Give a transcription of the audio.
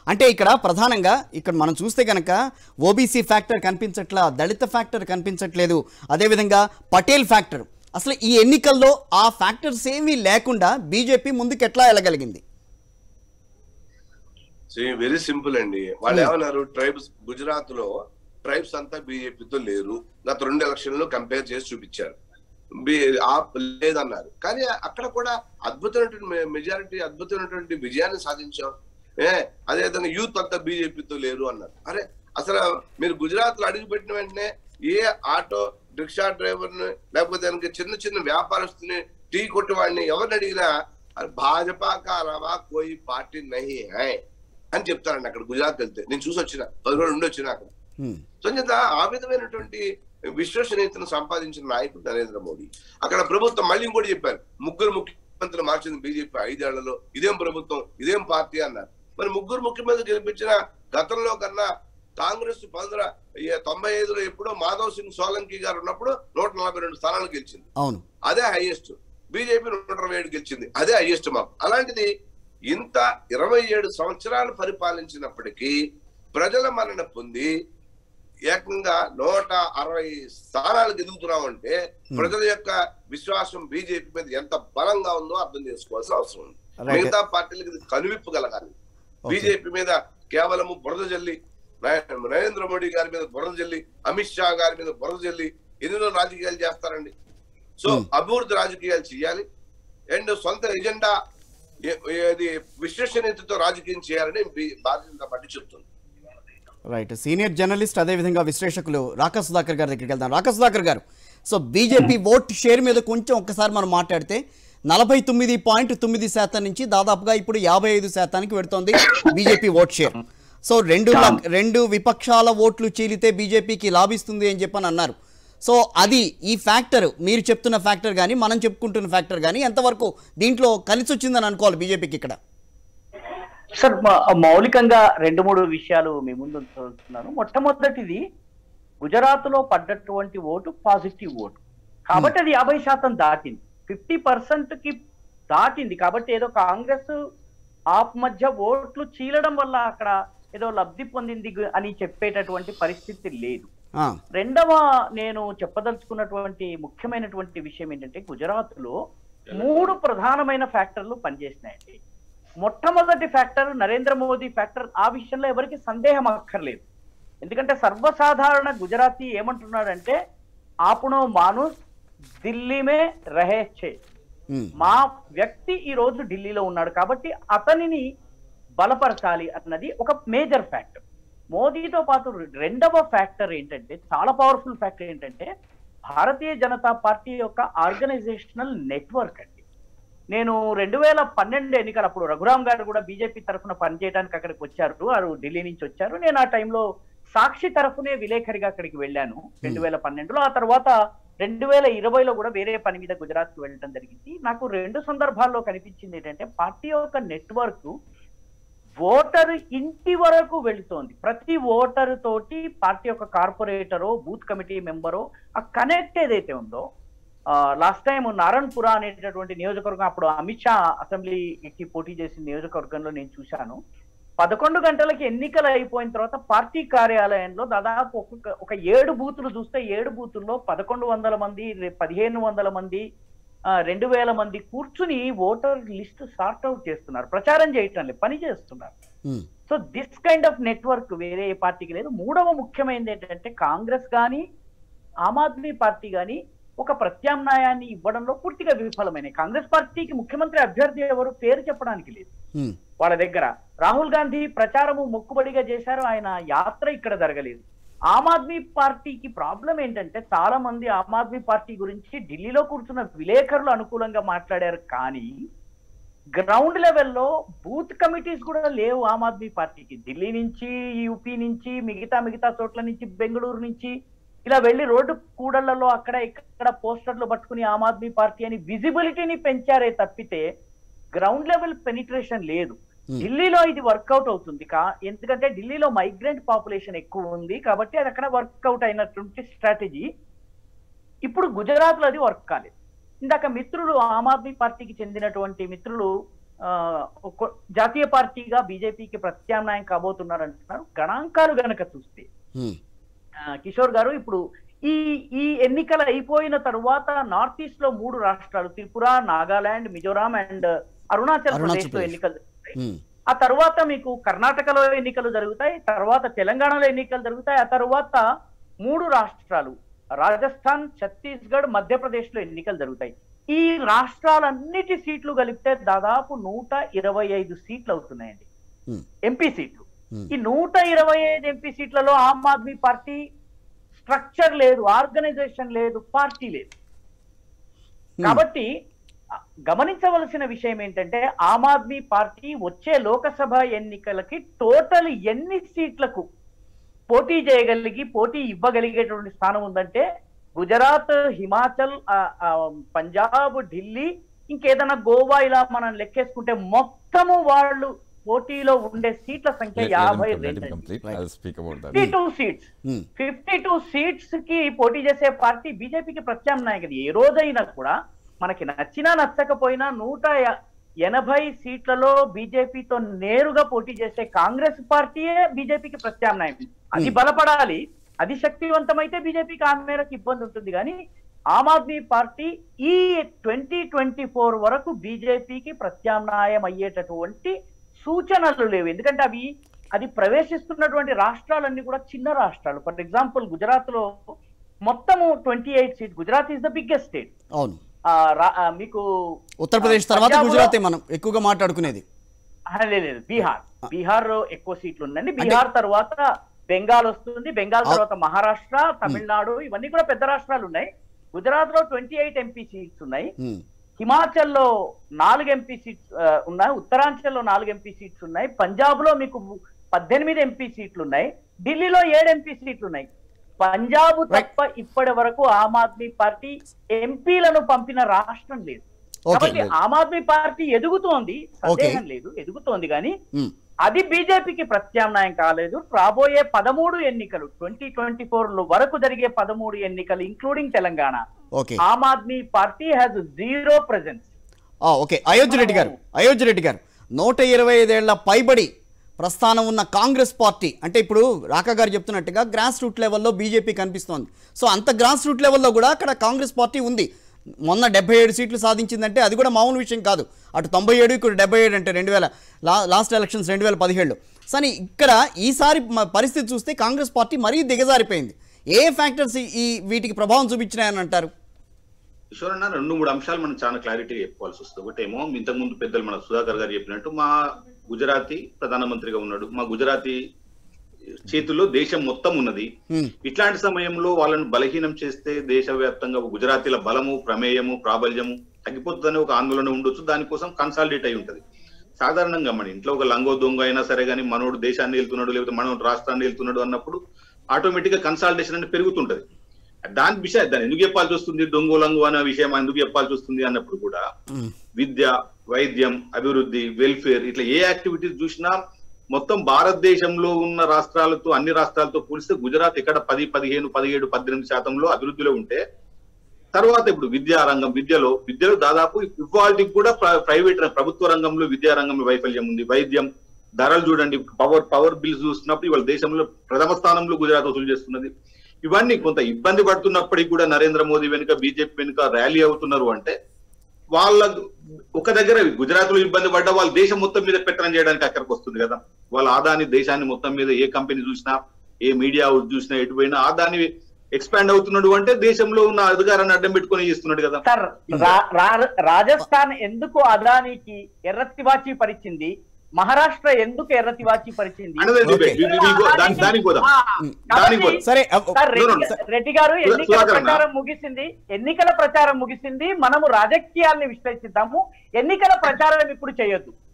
అంటే ఇక్కడ ప్రధానంగా ఇక్కడ మనం చూస్తే కనుక ఓబీసీ ఫ్యాక్టర్ కనిపించట్లా దళిత ఫ్యాక్టర్ కనిపించట్లేదు అదేవిధంగా పటేల్ ఫ్యాక్టర్ అసలు ఈ ఎన్నికల్లో ఆ ఫ్యాక్టర్స్ ఏమీ లేకుండా బీజేపీ ముందుకు ఎట్లా వెళ్ళగలిగింది వెరీ సింపుల్ అండి వాళ్ళు ఏమన్నారు ట్రైబ్స్ గుజరాత్ లో ట్రైబ్స్ అంతా బీజేపీతో లేరు గత రెండు ఎలక్షన్ లో కంపేర్ చేసి చూపించారు బి- ఆప్ లేదన్నారు కానీ అక్కడ కూడా అద్భుతమైనటువంటి మెజారిటీ అద్భుతమైనటువంటి విజయాన్ని సాధించాం ఏ అదేవిధంగా యూత్ అంతా బీజేపీతో లేరు అన్నారు అరే అసలు మీరు గుజరాత్ లో అడుగుపెట్టిన వెంటనే ఏ ఆటో రిక్షా డ్రైవర్ ని లేకపోతే దానికి చిన్న చిన్న వ్యాపారస్తుని టీ కొట్టేవాడిని ఎవరిని అడిగినా అరే భాజపా కా అలవా కోయి పార్టీ నహి హై అని చెప్తారండి అక్కడ గుజరాత్ వెళ్తే నేను చూసి వచ్చిన పది రోజులు ఉండి వచ్చిన అక్కడ హ్మ్. సో చేత ఆ విధమైనటువంటి విశ్వసనీయతను సంపాదించిన నాయకుడు నరేంద్ర మోడీ అక్కడ ప్రభుత్వం మళ్ళీ ఇంకోటి చెప్పారు ముగ్గురు ముఖ్యమంత్రులు మార్చింది బీజేపీ ఐదేళ్లలో ఇదేం ప్రభుత్వం ఇదేం పార్టీ అన్నారు మరి ముగ్గురు ముఖ్యమంత్రులు గెలిపించిన గతంలో కన్నా కాంగ్రెస్ పంద్ర తొంభై ఐదులో ఎప్పుడో మాధవ్ సింగ్ సోలంకి గారు ఉన్నప్పుడు నూట నలభై రెండు స్థానాలు గెలిచింది అవును అదే హైయెస్ట్ బీజేపీ నూట ఇరవై ఏడు గెలిచింది అదే హైయెస్ట్ మాకు అలాంటిది ఇంత ఇరవై ఏడు సంవత్సరాలు పరిపాలించినప్పటికీ ప్రజల మన్నన పొంది ఏకంగా నూట అరవై స్థానాలు ఎదుగుతున్నామంటే ప్రజల యొక్క విశ్వాసం బీజేపీ మీద ఎంత బలంగా ఉందో అర్థం చేసుకోవాల్సిన అవసరం ఉంది Right. మిగతా పార్టీలకు ఇది కనువిప్పు కలగాలి బీజేపీ మీద కేవలము బురద జల్లి నరే- నరేంద్ర మోడీ గారి మీద బురద జల్లి అమిత్ షా గారి మీద బురద జల్లి ఎన్నో రాజకీయాలు చేస్తారండి సో Hmm. అభివృద్ధి రాజకీయాలు చేయాలి అండ్ సొంత ఎజెండా ఏ- ఏది విశ్వసనీయతతో రాజకీయం చేయాలని బి- భారతీయ జనతా పార్టీ చెప్తుంది రైట్ సీనియర్ జర్నలిస్ట్ అదేవిధంగా విశ్లేషకులు రాకా సుధాకర్ గారి దగ్గరికి వెళ్దాం రాకా సుధాకర్ గారు సో బీజేపీ ఓట్ షేర్ మీద కొంచెం ఒక్కసారి మనం మాట్లాడితే నలభై తొమ్మిది పాయింట్ తొమ్మిది శాతం నుంచి దాదాపుగా ఇప్పుడు యాభై ఐదు శాతానికి పెడుతోంది బీజేపీ ఓట్ షేర్ సో రెండు లక్- రెండు విపక్షాల ఓట్లు చీలితే బీజేపీకి లాభిస్తుంది అని చెప్పని అన్నారు సో అది ఈ ఫ్యాక్టర్ మీరు చెప్తున్న ఫ్యాక్టర్ కానీ మనం చెప్పుకుంటున్న ఫ్యాక్టర్ కానీ ఎంతవరకు దీంట్లో కలిసి వచ్చిందని అనుకోవాలి బీజేపీకి ఇక్కడ సార్ మా- మౌలికంగా రెండు మూడు విషయాలు మీ ముందు ఉంచుతున్నాను మొట్టమొదటిది గుజరాత్ లో పడ్డటువంటి ఓటు పాజిటివ్ ఓటు కాబట్టి అది యాభై శాతం దాటింది ఫిఫ్టీ పర్సెంట్ కి దాటింది కాబట్టి ఏదో కాంగ్రెస్ ఆప్ మధ్య ఓట్లు చీలడం వల్ల అక్కడ ఏదో లబ్ధి పొందింది గు- అని చెప్పేటటువంటి పరిస్థితి లేదు ఆ, రెండవ నేను చెప్పదలుచుకున్నటువంటి ముఖ్యమైనటువంటి విషయం ఏంటంటే గుజరాత్ లో మూడు ప్రధానమైన ఫ్యాక్టర్లు పనిచేసినాయండి మొట్టమొదటి ఫ్యాక్టర్ నరేంద్ర మోదీ ఫ్యాక్టర్ ఆ విషయంలో ఎవరికి సందేహం అక్కర్లేదు ఎందుకంటే సర్వసాధారణ గుజరాతీ ఏమంటున్నాడంటే ఆపునో మానుస్ ఢిల్లీమే రహేచ్చే ఉమ్, మా వ్యక్తి ఈ రోజు ఢిల్లీలో ఉన్నాడు కాబట్టి అతనిని బలపరచాలి అన్నది ఒక మేజర్ ఫ్యాక్టర్ మోదీతో పాటు రెండవ ఫ్యాక్టర్ ఏంటంటే చాలా పవర్ఫుల్ ఫ్యాక్టర్ ఏంటంటే భారతీయ జనతా పార్టీ యొక్క ఆర్గనైజేషనల్ నెట్వర్క్ అండి నేను రెండు వేల పన్నెండు ఎన్నికలు అప్పుడు రఘురామ్ గారు కూడా బీజేపీ తరఫున పనిచేయడానికి అక్కడికి వచ్చారు వారు ఢిల్లీ నుంచి వచ్చారు నేను ఆ టైంలో సాక్షి తరఫునే విలేకరిగా అక్కడికి వెళ్ళాను రెండు వేల పన్నెండులో ఆ తర్వాత రెండు వేల ఇరవైలో కూడా వేరే పని మీద గుజరాత్ కు వెళ్ళడం జరిగింది నాకు రెండు సందర్భాల్లో కనిపించింది ఏంటంటే పార్టీ యొక్క నెట్వర్క్ ఓటరు ఇంటి వరకు వెళుతోంది ప్రతి ఓటరు తోటి పార్టీ యొక్క కార్పొరేటరో బూత్ కమిటీ మెంబరో ఆ కనెక్ట్ ఏదైతే ఉందో లాస్ట్ టైం నారాయణపుర అనేటటువంటి నియోజకవర్గం అప్పుడు అమిత్ షా అసెంబ్లీకి పోటీ చేసిన నియోజకవర్గంలో నేను చూశాను పదకొండు గంటలకి ఎన్నికలు అయిపోయిన తర్వాత పార్టీ కార్యాలయంలో దాదాపు ఒక్కొక్క ఒక ఏడు బూతులు చూస్తే ఏడు బూతుల్లో పదకొండు వందల మంది రె- పదిహేను వందల మంది ఆ, రెండు వేల మంది కూర్చుని ఓటర్ లిస్ట్ సార్ట్ అవుట్ చేస్తున్నారు ప్రచారం చేయటం లేదు పని చేస్తున్నారు um, so this kind of network వేరే ఏ పార్టీకి లేదు మూడవ ముఖ్యమైనది ఏంటంటే కాంగ్రెస్ కానీ ఆమ్ ఆద్మీ పార్టీ కానీ ఒక ప్రత్యామ్నాయాన్ని ఇవ్వడంలో పూర్తిగా విఫలమైనవి కాంగ్రెస్ పార్టీకి ముఖ్యమంత్రి అభ్యర్థి ఎవరు పేరు చెప్పడానికి లేదు ఉమ్, వాళ్ళ దగ్గర రాహుల్ గాంధీ ప్రచారము మొక్కుబడిగా చేశారు ఆయన యాత్ర ఇక్కడ జరగలేదు ఆమ్ ఆద్మీ పార్టీకి ప్రాబ్లం ఏంటంటే చాలా మంది ఆమ్ ఆద్మీ పార్టీ గురించి ఢిల్లీలో కూర్చున్న విలేకరులు అనుకూలంగా మాట్లాడారు కానీ గ్రౌండ్ లెవెల్లో బూత్ కమిటీస్ కూడా లేవు ఆమ్ ఆద్మీ పార్టీకి ఢిల్లీ నుంచి యూపీ నుంచి మిగతా మిగతా చోట్ల నుంచి బెంగళూరు నుంచి ఇలా వెళ్ళి రోడ్డు కూడళ్లలో అక్కడ ఇక్కడ పోస్టర్లు పట్టుకుని ఆమ్ ఆద్మీ పార్టీ అని విజిబిలిటీని పెంచారే తప్పితే గ్రౌండ్ లెవెల్ పెనిట్రేషన్ లేదు Hmm. ఢిల్లీలో ఇది వర్కౌట్ అవుతుంది కా ఎందుకంటే ఢిల్లీలో మైగ్రెంట్ పాపులేషన్ ఎక్కువ ఉంది కాబట్టి అది అక్కడ వర్కౌట్ అయినటువంటి స్ట్రాటజీ ఇప్పుడు గుజరాత్ లో అది వర్క్ కాలేదు ఇందాక మిత్రులు ఆమ్ ఆద్మీ పార్టీకి చెందినటువంటి మిత్రులు ఆ, ఒక- జాతీయ పార్టీగా బీజేపీకి ప్రత్యామ్నాయం కాబోతున్నారు అంటున్నారు గణాంకాలు గనక చూస్తే హ్మ్. ఆ, కిషోర్ గారు ఇప్పుడు ఈ ఈ ఎన్నికలు అయిపోయిన తరువాత నార్త్ ఈస్ట్ లో మూడు రాష్ట్రాలు త్రిపుర నాగాలాండ్ మిజోరాం అండ్ అరుణాచల్ అరుణాచల్ ప్రదేశ్ లో ప్రదేశ్. ఎన్నికలు జరుగుతాయి. హ్మ్. ఆ తర్వాత మీకు కర్ణాటకలో ఎన్నికలు జరుగుతాయి తర్వాత తెలంగాణలో ఎన్నికలు జరుగుతాయి ఆ తర్వాత మూడు రాష్ట్రాలు రాజస్థాన్ ఛత్తీస్గఢ్ మధ్యప్రదేశ్ లో ఎన్నికలు జరుగుతాయి ఈ రాష్ట్రాలన్నిటి సీట్లు కలిపితే దాదాపు నూట ఇరవై ఐదు సీట్లు అవుతున్నాయండి హ్మ్. ఎంపీ సీట్లు హ్మ్. ఈ నూట ఇరవై ఐదు ఎంపీ సీట్లలో ఆమ్ ఆద్మీ పార్టీ స్ట్రక్చర్ లేదు ఆర్గనైజేషన్ లేదు పార్టీ లేదు కాబట్టి ఆ, గమనించవలసిన విషయం ఏంటంటే ఆమ్ ఆద్మీ పార్టీ వచ్చే లోకసభ ఎన్నికలకి టోటల్ ఎన్ని సీట్లకు పోటీ చేయగలిగి పోటీ ఇవ్వగలిగేటువంటి స్థానం ఉందంటే గుజరాత్ హిమాచల్ ఆ, ఆ, పంజాబ్ ఢిల్లీ ఇంకేదైనా గోవా ఇలా మనం లెక్కేసుకుంటే మొత్తము వాళ్ళు పోటీలో ఉండే సీట్ల సంఖ్య Let- let him యాభై com- let him రెండు complete. Right. I'll speak about that. Fifty two seats hmm. Fifty two seats కి పోటీ చేసే పార్టీ బీజేపీకి ప్రత్యామ్నాయం కదా ఏ రోజైనా కూడా మనకి నచ్చినా నచ్చకపోయినా నూట య- ఎనభై సీట్లలో బీజేపీతో నేరుగా పోటీ చేసే కాంగ్రెస్ పార్టీయే బీజేపీకి ప్రత్యామ్నాయం అది బలపడాలి అది శక్తివంతమైతే బీజేపీకి ఆ మేరకు ఇబ్బంది ఉంటుంది కానీ ఆమ్ ఆద్మీ పార్టీ ఈ ట్వంటీ ట్వంటీ ఫోర్ వరకు బీజేపీకి ప్రత్యామ్నాయం అయ్యేటటువంటి సూచనలు లేవు ఎందుకంటే అవి అది ప్రవేశిస్తున్నటువంటి రాష్ట్రాలన్నీ కూడా చిన్న రాష్ట్రాలు ఫర్ ఎగ్జాంపుల్ గుజరాత్ లో మొత్తము twenty eight seat Gujarat is the biggest state అవును మీకు ఉత్తరప్రదేశ్ తర్వాత పంజాబ్లో- గుజరాతే మనం ఎక్కువగా మాట్లాడుకునేది ఆ, లేదు లేదు బీహార్ బీహార్ లో ఎక్కువ సీట్లు ఉందండి బీహార్ తర్వాత బెంగాల్ వస్తుంది బెంగాల్ ఆ- తర్వాత మహారాష్ట్ర తమిళనాడు ఇవన్నీ కూడా పెద్ద రాష్ట్రాలు ఉన్నాయి గుజరాత్ లో ట్వంటీ ఎయిట్ ఎంపీ సీట్స్ ఉన్నాయి హ్మ్. హిమాచల్ లో నాలుగు ఎంపీ సీట్స్ ఆ, ఉన్నాయి ఉత్తరాంచల్ లో నాలుగు ఎంపీ సీట్స్ ఉన్నాయి పంజాబ్ లో మీకు పద్దెనిమిది ఎంపీ సీట్లు ఉన్నాయి ఢిల్లీలో ఏడు ఎంపీ సీట్లు ఉన్నాయి పంజాబ్ తప్ప ఇప్పటి వరకు ఆమ్ ఆద్మీ పార్టీ ఎంపీలను పంపిన రాష్ట్రం లేదు ఓకే కాబట్టి ఆమ్ ఆద్మీ పార్టీ ఎదుగుతోంది సందేహం Okay. లేదు ఎదుగుతోంది కానీ హ్మ్. అది బీజేపీకి ప్రత్యామ్నాయం కాలేదు రాబోయే పదమూడు ఎన్నికలు ట్వంటీ ట్వంటీ ఫోర్ వరకు జరిగే పదమూడు ఎన్నికలు including Telangana okay Aam Aadmi party has zero presence ah, okay Ayodhya Reddy garu Ayodhya Reddy గారు నూట ఇరవై ఐదేళ్ల పైబడి ప్రస్థానం ఉన్న కాంగ్రెస్ పార్టీ అంటే ఇప్పుడు రాకా గారు చెప్తున్నట్టుగా గ్రాస్ రూట్ లెవెల్లో బీజేపీ కనిపిస్తోంది సో అంత గ్రాస్ రూట్ లెవెల్లో కూడా అక్కడ కాంగ్రెస్ పార్టీ ఉంది మొన్న డెబ్బై ఏడు సీట్లు సాధించిందంటే అది కూడా మామూలు విషయం కాదు అటు తొంభై ఏడు ఇక్కడ డెబ్బై ఏడు అంటే రెండు వేల లా లాస్ట్ ఎలక్షన్స్ రెండు వేల పదిహేడులో కానీ ఇక్కడ ఈసారి మ- పరిస్థితి చూస్తే కాంగ్రెస్ పార్టీ మరీ దిగజారిపోయింది ఏ ఫ్యాక్టర్స్ ఈ వీటికి ప్రభావం చూపించినాయని అంటారు కిషోర్ అన్న రెండు మూడు అంశాలు మనం చాలా క్లారిటీగా చెప్పుకోవాల్సి వస్తుంది ఒకటేమో ఇంతకుముందు పెద్దలు మన సుధాకర్ గారు చెప్పినట్టు మా గుజరాతీ ప్రధానమంత్రిగా ఉన్నాడు మా గుజరాతీ చేతుల్లో దేశం మొత్తం ఉన్నది హ్మ్. ఇట్లాంటి సమయంలో వాళ్ళని బలహీనం చేస్తే దేశవ్యాప్తంగా గుజరాతీల బలము ప్రమేయము ప్రాబల్యము తగ్గిపోతుందని ఒక ఆందోళన ఉండొచ్చు దానికోసం కన్సాలిడేట్ అయి ఉంటది సాధారణంగా మన ఇంట్లో ఒక లంగో దొంగ అయినా సరే కానీ మనోడు దేశాన్ని వెళ్తున్నాడు లేకపోతే మనోడు రాష్ట్రాన్ని వెళ్తున్నాడు అన్నప్పుడు ఆటోమేటిక్ గా కన్సాలిడేషన్ అనేది పెరుగుతుంటది దాని విషయం దాన్ని ఎందుకు చెప్పాల్సి వస్తుంది దొంగ లంగు అనే విషయం ఎందుకు చెప్పాల్సి వస్తుంది అన్నప్పుడు కూడా హ్మ్. విద్య వైద్యం అభివృద్ధి వెల్ఫేర్ ఇట్లా ఏ యాక్టివిటీస్ చూసినా మొత్తం భారతదేశంలో ఉన్న రాష్ట్రాలతో అన్ని రాష్ట్రాలతో పోలిస్తే గుజరాత్ ఇక్కడ పది పదిహేను పదిహేడు పద్దెనిమిది శాతంలో అభివృద్ధిలో ఉంటే తర్వాత ఇప్పుడు విద్యా రంగం విద్యలో విద్యలో దాదాపు ఇవాళకి కూడా ప్ర- ప్రైవేట్ ర- ప్రభుత్వ రంగంలో విద్యా రంగంలో వైఫల్యం ఉంది వైద్యం ధరలు చూడండి పవర్ పవర్ బిల్స్ చూస్తున్నప్పుడు ఇవాళ దేశంలో ప్రథమ స్థానంలో గుజరాత్ వసూలు చేస్తున్నది ఇవన్నీ కొంత ఇబ్బంది పడుతున్నప్పటికీ కూడా నరేంద్ర మోదీ వెనుక బీజేపీ వెనుక ర్యాలీ అవుతున్నారు అంటే వాళ్ళ ఒక దగ్గర గుజరాత్ లో ఇబ్బంది పడ్డా వాళ్ళ దేశం మొత్తం మీద పెత్తనం చేయడానికి అక్కడికి వస్తుంది కదా వాళ్ళ ఆదాని దేశాన్ని మొత్తం మీద ఏ కంపెనీ చూసినా ఏ మీడియా హౌస్ చూసినా ఎటు పోయినా ఆదాని ఎక్స్పాండ్ అవుతున్నాడు అంటే దేశంలో ఉన్న అధికారాన్ని అడ్డం పెట్టుకొని చేస్తున్నాడు కదా సార్ రా- రా- రాజస్థాన్ ఎందుకు అదానికి ఎర్రతివాచి పరిచింది మహారాష్ట్ర ఎందుకు ఎర్రతివాచి పరిచింది అనేది Okay. debate. We- we go- దాని- దానికి పోదాం ఆ, దానికి కాబట్టి పోదాం. సరే అవ్- sir No, no, Reddy no. Reddy గారు ఎన్నికల సుధాకర్ అన్న. ప్రచారం ముగిసింది ఎన్నికల ప్రచారం ముగిసింది మనము రాజకీయాల్ని విశ్లేషిద్దాము ఎన్నికల ప్రచారం ఇప్పుడు చేయొద్దు